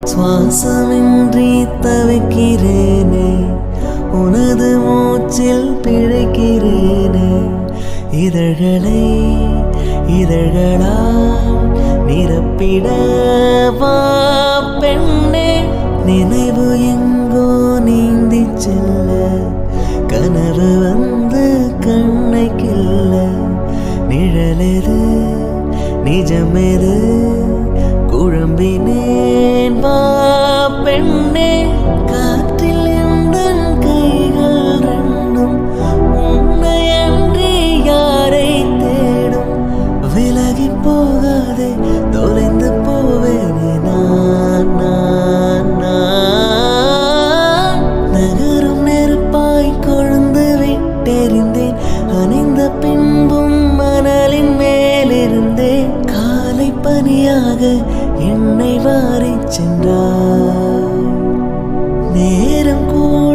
சுவாசமின்றி தவிக்கிறேனே உனது மூச்சில் பிழைக்கிறேனே இதழ்களை இதழ்களால் நிரப்பிடவா பெண்ணே நினைவு எங்கோ நீந்தி செல்ல கனவு வந்து கண்ணை கில்ல நிழலெது நிஜமெது குழம்பினேன் வா பெண்ணே காற்றில் எந்தன் கைகள் ரெண்டும் உன்னை அன்றி யாரை தேடும் விலகி போகாதே தொலைந்து போவேனே நான் நான் நான் நகரும் நெருப்பாய் கொழுந்து விட்டெறிந்தேன் அணிந்த பின்பும் மணலின் மேலிருந்தேன் காலை பனியாக என்னை வாரிச் சென்றாய் நேரம் கூட